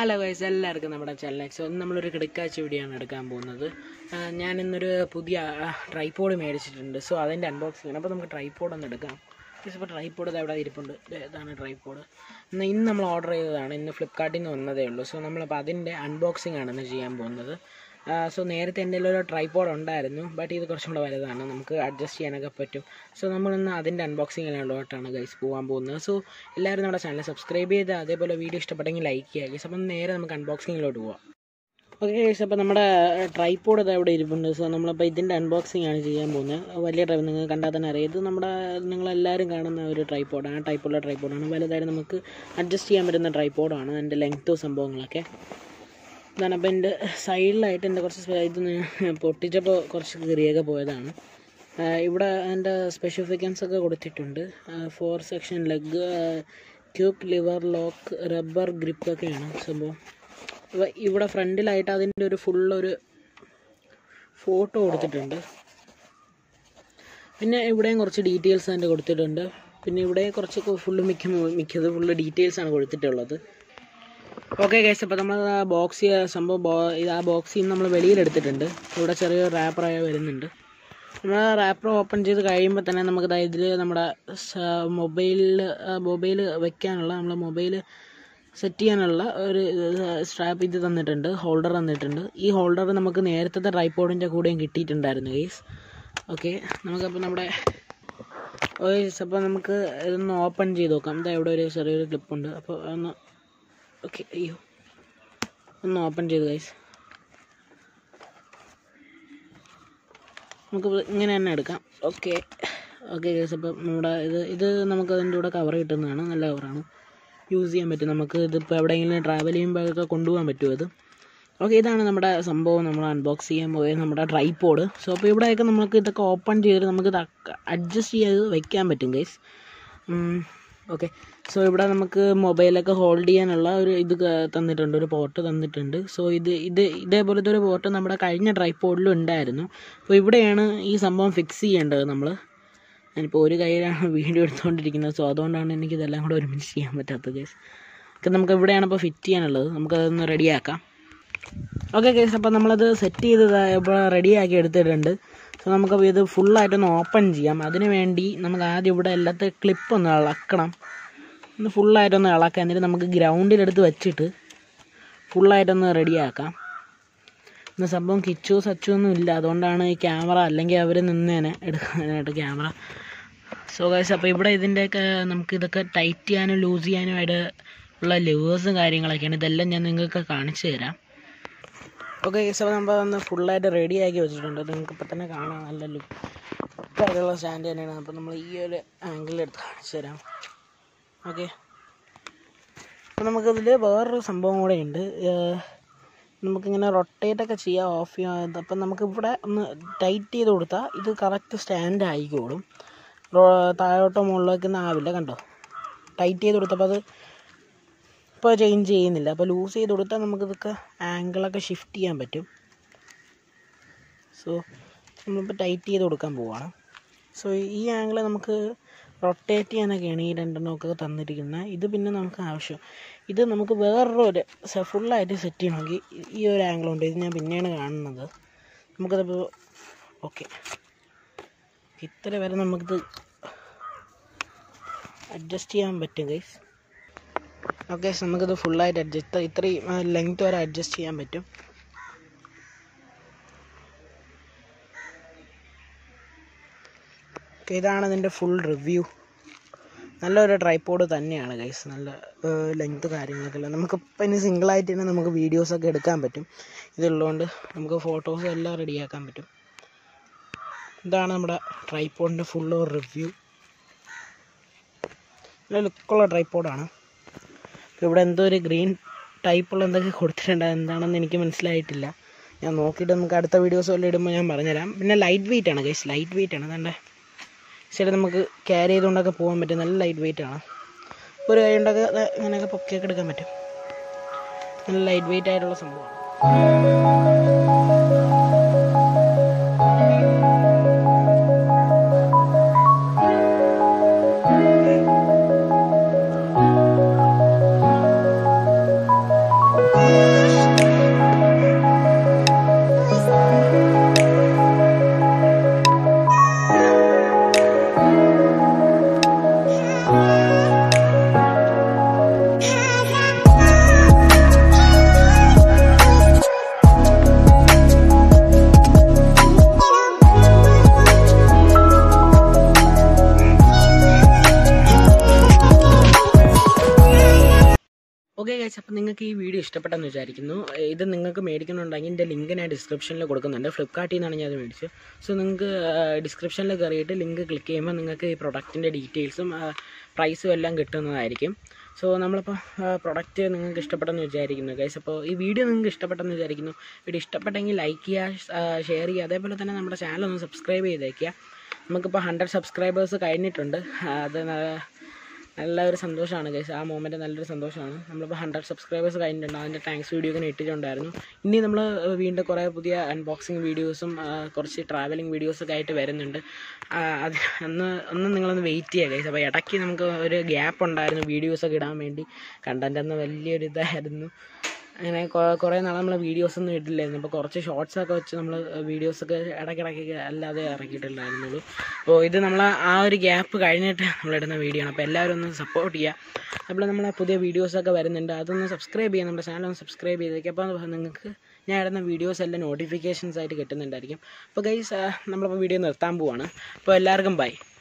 hello guys എല്ലാവർക്കും നമ്മുടെ ചാനലിലേക്ക് ഇന്ന് നമ്മളൊരു കിടക്കാഴ്ച വീഡിയോയാണ് എടുക്കാൻ പോകുന്നത് ആ, ഞാൻ ഇന്നൊരു പുതിയ ട്രൈപ്പോഡ് മേടിച്ചിട്ടുണ്ട് സോ അതിൻ്റെ അൺബോക്സിംഗ് ആണ് അപ്പോൾ നമുക്ക് ട്രൈപ്പോഡ് ഒന്ന് എടുക്കാം ഗൈസ് ഇപ്പോൾ ട്രൈപ്പോഡ് ഇത് അവിടെ ഇരിപ്പുണ്ട് ദേ ഇതാണ് ട്രൈപ്പോഡ് ഇന്ന് ഇന്ന് നമ്മൾ ഓർഡർ ചെയ്തതാണ് ഇന്ന് ഫ്ലിപ്കാർട്ടിൽ നിന്ന് വന്നതേ ഉള്ളൂ സോ നമ്മളപ്പോൾ അതിൻ്റെ അൺബോക്സിംഗ് ആണ് ഇന്ന് ചെയ്യാൻ പോകുന്നത് സോ നേരത്തെ എൻ്റെ ഒരു ട്രൈപ്പോഡ് ഉണ്ടായിരുന്നു ബട്ട് ഇത് കുറച്ചും കൂടെ വലുതാണ് നമുക്ക് അഡ്ജസ്റ്റ് ചെയ്യാനൊക്കെ പറ്റും സോ നമ്മളിന്ന് അതിൻ്റെ അൺബോക്സിങ്ങിലോട്ടാണ് ഗൈസ് പോകാൻ പോകുന്നത് സോ എല്ലാവരും നമ്മുടെ ചാനൽ സബ്സ്ക്രൈബ് ചെയ്ത് അതേപോലെ വീഡിയോ ഇഷ്ടപ്പെട്ടെങ്കിൽ ലൈക്ക് ചെയ്യുക ഗൈസ് അപ്പം നേരെ നമുക്ക് അൺബോക്സിങ്ങിലോട്ട് പോവാം ഓക്കെ ഗൈസ് അപ്പോൾ നമ്മുടെ ട്രൈപ്പോഡ് ഇത് അവിടെ ഇരിപ്പുണ്ട് സോ നമ്മളപ്പോൾ ഇതിൻ്റെ അൺബോക്സിംഗ് ആണ് ചെയ്യാൻ പോകുന്നത് വലിയ ട്രൈ നിങ്ങൾ കണ്ടാൽ തന്നെ അറിയാം ഇത് നമ്മുടെ നിങ്ങളെല്ലാവരും കാണുന്ന ഒരു ട്രൈപ്പോഡാണ് ടൈപ്പുള്ള ട്രൈപ്പോഡാണ് വലുതായിട്ട് നമുക്ക് അഡ്ജസ്റ്റ് ചെയ്യാൻ പറ്റുന്ന ട്രൈപ്പോഡാണ് അതിൻ്റെ ലെങ്ത്തും സംഭവങ്ങളൊക്കെ ഇതാണ് അപ്പോൾ എൻ്റെ സൈഡിലായിട്ട് എൻ്റെ കുറച്ച് സ്പെ- ഇത് നി- പൊട്ടിച്ചപ്പോൾ കുറച്ച് കീറിയൊക്കെ പോയതാണ് ആ, ഇവിടെ അതിൻ്റെ സ്പെസിഫിക്കൻസ് ഒക്കെ കൊടുത്തിട്ടുണ്ട് four section leg quick lever lock rubber grip ഒക്കെയാണ് സംഭവം ഇവ- ഇവിടെ ഫ്രണ്ടിലായിട്ട് അതിൻ്റെ ഒരു ഫുള്ളൊരു ഫോട്ടോ കൊടുത്തിട്ടുണ്ട് പിന്നെ ഇവിടെയും കുറച്ച് ഡീറ്റെയിൽസ് അതിൻ്റെ കൊടുത്തിട്ടുണ്ട് പിന്നെ ഇവിടെ കുറച്ച് ഫുള്ള് മിക്ക മിക്കത് ഫുള്ള് ഡീറ്റെയിൽസ് ആണ് കൊടുത്തിട്ടുള്ളത് ഓക്കെ ഗൈസ് അപ്പോൾ നമ്മൾ ആ ബോക്സ് സംഭവം ബോ ഇത് ആ ബോക്സിൽ നിന്ന് നമ്മൾ വെളിയിലെടുത്തിട്ടുണ്ട് ഇവിടെ ചെറിയൊരു റാപ്പറായി വരുന്നുണ്ട് നമ്മൾ റാപ്പർ ഓപ്പൺ ചെയ്ത് കഴിയുമ്പോൾ തന്നെ നമുക്ക് ദാ ഇതിൽ നമ്മുടെ മൊബൈലിൽ മൊബൈൽ വെക്കാനുള്ള നമ്മളെ മൊബൈൽ സെറ്റ് ചെയ്യാനുള്ള ഒരു സ്ട്രാപ്പ് ഇത് തന്നിട്ടുണ്ട് ഹോൾഡർ തന്നിട്ടുണ്ട് ഈ ഹോൾഡർ നമുക്ക് നേരത്തെ ട്രൈപ്പോഡിൻ്റെ കൂടെയും കിട്ടിയിട്ടുണ്ടായിരുന്നു ഗൈസ് ഓക്കെ നമുക്കപ്പോൾ നമ്മുടെ ഗൈസ് അപ്പോൾ നമുക്ക് ഇതൊന്ന് ഓപ്പൺ ചെയ്ത് നോക്കാം ഇതാ ഇവിടെ ഒരു ചെറിയൊരു ക്ലിപ്പുണ്ട് അപ്പോൾ ഒന്ന് ഓക്കെ അയ്യോ ഒന്ന് ഓപ്പൺ ചെയ്ത് ഗൈസ് നമുക്ക് ഇങ്ങനെ തന്നെ എടുക്കാം ഓക്കെ ഓക്കെ ഗൈസ് അപ്പം നമ്മുടെ ഇത് ഇത് നമുക്ക് അതിൻ്റെ കൂടെ കവർ കിട്ടുന്നതാണ് നല്ല കവറാണ് യൂസ് ചെയ്യാൻ പറ്റും നമുക്ക് ഇതിപ്പോൾ എവിടെയെങ്കിലും ട്രാവൽ ചെയ്യുമ്പോഴൊക്കെ കൊണ്ടുപോകാൻ പറ്റും അത് ഓക്കെ ഇതാണ് നമ്മുടെ സംഭവം നമ്മൾ അൺബോക്സ് ചെയ്യാൻ പോയത് നമ്മുടെ ട്രൈപ്പോഡ് സോ അപ്പോൾ ഇവിടെയൊക്കെ നമുക്ക് ഇതൊക്കെ ഓപ്പൺ ചെയ്തിട്ട് നമുക്ക് ഇത് അഡ്ജസ്റ്റ് ചെയ്ത് വെക്കാൻ പറ്റും ഗൈസ് ഓക്കെ സോ ഇവിടെ നമുക്ക് മൊബൈലൊക്കെ ഹോൾഡ് ചെയ്യാനുള്ള ഒരു ഇത് ക- തന്നിട്ടുണ്ട് ഒരു പോർട്ട് തന്നിട്ടുണ്ട് സോ ഇത് ഇത് ഇതേപോലത്തെ ഒരു പോർട്ട് നമ്മുടെ കഴിഞ്ഞ ട്രൈപ്പോഡിലും ഉണ്ടായിരുന്നു അപ്പോൾ ഇവിടെയാണ് ഈ സംഭവം ഫിക്സ് ചെയ്യേണ്ടത് നമ്മൾ ഞാനിപ്പോൾ ഒരു കയ്യിലാണ് വീഡിയോ എടുത്തുകൊണ്ടിരിക്കുന്നത് സോ അതുകൊണ്ടാണ് എനിക്ക് ഇതെല്ലാം കൂടെ ഒരുമിച്ച് ചെയ്യാൻ പറ്റാത്തത് കേസ് ഒക്കെ നമുക്ക് ഇവിടെയാണ് ഇപ്പോൾ ഫിറ്റ് ചെയ്യാനുള്ളത് നമുക്കതൊന്ന് റെഡിയാക്കാം ഓക്കെ കേസ് അപ്പോൾ നമ്മളത് സെറ്റ് ചെയ്ത് ഇപ്പോൾ റെഡിയാക്കി എടുത്തിട്ടുണ്ട് സോ നമുക്കപ്പോൾ ഇത് ഫുള്ളായിട്ടൊന്ന് ഓപ്പൺ ചെയ്യാം അതിന് വേണ്ടി നമുക്ക് ആദ്യം ഇവിടെ എല്ലാത്ത ക്ലിപ്പ് ഒന്ന് ഇളക്കണം ഒന്ന് ഫുള്ളായിട്ടൊന്ന് ഇളക്കാം എന്നിട്ട് നമുക്ക് ഗ്രൗണ്ടിലെടുത്ത് വെച്ചിട്ട് ഫുള്ളായിട്ടൊന്ന് റെഡിയാക്കാം ഇന്ന് സംഭവം കിച്ചു സച്ചു ഒന്നും ഇല്ല അതുകൊണ്ടാണ് ഈ ക്യാമറ അല്ലെങ്കിൽ അവർ നിന്നേനെ എടുക്കാനായിട്ട് ക്യാമറ സോ ഗൈസ് അപ്പോൾ ഇവിടെ ഇതിൻ്റെയൊക്കെ നമുക്ക് ഇതൊക്കെ ടൈറ്റ് ചെയ്യാനും ലൂസ് ചെയ്യാനുമായിട്ട് ഉള്ള ലിവേഴ്സും കാര്യങ്ങളൊക്കെയാണ് ഇതെല്ലാം ഞാൻ നിങ്ങൾക്ക് കാണിച്ചു തരാം ഓക്കെ ഗൈസ് അപ്പോൾ നമ്മൾ ഒന്ന് ഫുള്ളായിട്ട് റെഡി ആക്കി വെച്ചിട്ടുണ്ട് നിങ്ങൾക്ക് ഇപ്പം തന്നെ കാണാം നല്ല ലുക്കായിട്ടുള്ള സ്റ്റാൻഡ് തന്നെയാണ് അപ്പോൾ നമ്മൾ ഈ ഒരു ആംഗിളിൽ എടുത്ത് കാണിച്ചു തരാം ഓക്കെ അപ്പോൾ നമുക്കതിൽ വേറൊരു സംഭവം കൂടെ ഉണ്ട് ഏഹ് നമുക്കിങ്ങനെ റൊട്ടേറ്റ് ഒക്കെ ചെയ്യാം ഓഫ് ചെയ്യാം അപ്പം നമുക്ക് ഇവിടെ ഒന്ന് ടൈറ്റ് ചെയ്ത് കൊടുത്താൽ ഇത് കറക്റ്റ് സ്റ്റാൻഡ് ആയിക്കോളും റോ- താഴോട്ടോ മുകളിലേക്കൊന്നും ആവില്ല കണ്ടോ ടൈറ്റ് ചെയ്ത് കൊടുത്തപ്പോൾ അത് ഇപ്പോൾ ചേഞ്ച് ചെയ്യുന്നില്ല അപ്പോൾ ലൂസ് ചെയ്ത് കൊടുത്താൽ നമുക്കിതൊക്കെ ആംഗിളൊക്കെ ഷിഫ്റ്റ് ചെയ്യാൻ പറ്റും സോ നമ്മളിപ്പോൾ ടൈറ്റ് ചെയ്ത് കൊടുക്കാൻ പോവാണ് സോ ഈ ആംഗിൾ നമുക്ക് റൊട്ടേറ്റ് ചെയ്യാനൊക്കെയാണ് ഈ രണ്ടെണ്ണമൊക്കെ തന്നിരിക്കുന്നത് ഇത് പിന്നെ നമുക്ക് ആവശ്യം ഇത് നമുക്ക് വേറൊരു ഫുള്ളായിട്ട് സെറ്റ് ചെയ്യണമെങ്കിൽ ഈ ഒരു ആംഗിളുണ്ട് ഇത് ഞാൻ പിന്നെയാണ് കാണുന്നത് നമുക്കതിപ്പോൾ ഓക്കെ ഇത്ര വരെ നമുക്കിത് അഡ്ജസ്റ്റ് ചെയ്യാൻ പറ്റും ഗൈസ് ഓക്കെ നമുക്കിത് ഫുള്ളായിട്ട് അഡ്ജസ്റ്റ് ഇത്രയും ലെങ്ത് വരെ അഡ്ജസ്റ്റ് ചെയ്യാൻ പറ്റും ഓക്കെ ഇതാണ് ഇതിൻ്റെ ഫുൾ റിവ്യൂ നല്ലൊരു ട്രൈപ്പോഡ് തന്നെയാണ് ഗൈസ് നല്ല ലെങ്ത് കാര്യങ്ങളൊക്കെ ഉള്ള നമുക്കിപ്പോൾ ഇനി സിംഗിളായിട്ട് തന്നെ നമുക്ക് വീഡിയോസൊക്കെ എടുക്കാൻ പറ്റും ഇതുള്ളതുകൊണ്ട് നമുക്ക് ഫോട്ടോസും എല്ലാം റെഡിയാക്കാൻ പറ്റും ഇതാണ് നമ്മുടെ ട്രൈപ്പോഡിൻ്റെ ഫുൾ റിവ്യൂ നല്ല ലുക്കുള്ള ട്രൈപ്പോഡാണ് ഇവിടെ എന്തോ ഒരു ഗ്രീൻ ടൈപ്പുള്ള എന്തൊക്കെ കൊടുത്തിട്ടുണ്ട് എന്താണെന്ന് എനിക്ക് മനസ്സിലായിട്ടില്ല ഞാൻ നോക്കിയിട്ട് നമുക്ക് അടുത്ത വീഡിയോസ് വല്ലതും ഇടുമ്പോൾ ഞാൻ പറഞ്ഞുതരാം പിന്നെ ലൈറ്റ് വെയിറ്റ് ആണ് ഗൈസ് ലൈറ്റ് വെയിറ്റ് ആണ് അതാണ്ട് ശരി നമുക്ക് ക്യാരി ചെയ്തുകൊണ്ടൊക്കെ പോകാൻ പറ്റും നല്ല ലൈറ്റ് വെയിറ്റ് ആണ് ഒരു കൈ കൊണ്ടൊക്കെ ദേ ഇങ്ങനെയൊക്കെ പൊക്കിയൊക്കെ എടുക്കാൻ പറ്റും നല്ല ലൈറ്റ് വെയിറ്റ് ആയിട്ടുള്ള സംഭവമാണ് ഓക്കെ ഗൈസ് അപ്പോൾ നിങ്ങൾക്ക് ഈ വീഡിയോ ഇഷ്ടപ്പെട്ടെന്ന് വിചാരിക്കുന്നു ഇത് നിങ്ങൾക്ക് മേടിക്കുന്നുണ്ടെങ്കിൽ എൻ്റെ ലിങ്ക് ഞാൻ ഡിസ്ക്രിപ്ഷനിൽ കൊടുക്കുന്നുണ്ട് ഫ്ലിപ്കാർട്ടിൽ നിന്നാണ് ഞാൻ അത് മേടിച്ചത് സോ നിങ്ങൾക്ക് ഡിസ്ക്രിപ്ഷനിൽ കയറിയിട്ട് ലിങ്ക് ക്ലിക്ക് ചെയ്യുമ്പോൾ നിങ്ങൾക്ക് ഈ പ്രൊഡക്റ്റിൻ്റെ ഡീറ്റെയിൽസും പ്രൈസും എല്ലാം കിട്ടുന്നതായിരിക്കും സോ നമ്മളിപ്പോൾ പ്രൊഡക്റ്റ് നിങ്ങൾക്ക് ഇഷ്ടപ്പെട്ടെന്ന് വിചാരിക്കുന്നു ഗൈസ് അപ്പോൾ ഈ വീഡിയോ നിങ്ങൾക്ക് ഇഷ്ടപ്പെട്ടെന്ന് വിചാരിക്കുന്നു വീഡിയോ ഇഷ്ടപ്പെട്ടെങ്കിൽ ലൈക്ക് ചെയ്യുക ഷെയർ ചെയ്യുക അതേപോലെ തന്നെ നമ്മുടെ ചാനൽ ഒന്ന് സബ്സ്ക്രൈബ് ചെയ്തേക്കുക നമുക്കിപ്പോൾ ഹൺഡ്രഡ് സബ്സ്ക്രൈബേഴ്സ് കഴിഞ്ഞിട്ടുണ്ട് അത് ന- നല്ല ഒരു സന്തോഷമാണ് ഗൈസ് ആ മൊമെൻറ്റ് നല്ലൊരു സന്തോഷമാണ് നമ്മളിപ്പോൾ ഹൺഡ്രഡ് സബ്സ്ക്രൈബേഴ്സ് കഴിഞ്ഞിട്ടുണ്ട് അതിൻ്റെ താങ്ക്സ് വീഡിയോ ഒക്കെ ഇട്ടിട്ടുണ്ടായിരുന്നു ഇനി നമ്മൾ വീണ്ടും കുറേ പുതിയ അൺബോക്സിങ് വീഡിയോസും കുറച്ച് ട്രാവലിംഗ് വീഡിയോസൊക്കെ ആയിട്ട് വരുന്നുണ്ട് ആ, അത് ഒന്ന് ഒന്ന് നിങ്ങളൊന്ന് വെയിറ്റ് ചെയ്യുക ഗൈസ് അപ്പോൾ ഇടയ്ക്ക് നമുക്ക് ഒരു ഗ്യാപ്പ് ഉണ്ടായിരുന്നു വീഡിയോസൊക്കെ ഇടാൻ വേണ്ടി കണ്ടൻ്റ് എന്ന വലിയൊരു ഇതായിരുന്നു അങ്ങനെ കൊ- കുറേ നാൾ നമ്മൾ വീഡിയോസൊന്നും ഇട്ടില്ലായിരുന്നു അപ്പോൾ കുറച്ച് ഷോർട്സൊക്കെ വെച്ച് നമ്മൾ വീഡിയോസൊക്കെ ഇടയ്ക്കിടയ്ക്ക് അല്ലാതെ ഇറക്കിയിട്ടുണ്ടായിരുന്നുള്ളൂ അപ്പോൾ ഇത് നമ്മൾ ആ ഒരു ഗ്യാപ്പ് കഴിഞ്ഞിട്ട് നമ്മളിടുന്ന വീഡിയോ ആണ് അപ്പോൾ എല്ലാവരും ഒന്ന് സപ്പോർട്ട് ചെയ്യുക അപ്പോൾ നമ്മൾ പുതിയ വീഡിയോസൊക്കെ വരുന്നുണ്ട് അതൊന്ന് സബ്സ്ക്രൈബ് ചെയ്യുക നമ്മുടെ ചാനൽ ഒന്ന് സബ്സ്ക്രൈബ് ചെയ്തേക്കുക അപ്പോൾ നിങ്ങൾക്ക് ഞാൻ ഇടുന്ന വീഡിയോസ് എല്ലാം നോട്ടിഫിക്കേഷൻസ് ആയിട്ട് കിട്ടുന്നുണ്ടായിരിക്കും അപ്പോൾ ഗൈസ് നമ്മളിപ്പോൾ വീഡിയോ നിർത്താൻ പോവാണ് അപ്പോൾ എല്ലാവർക്കും ബൈ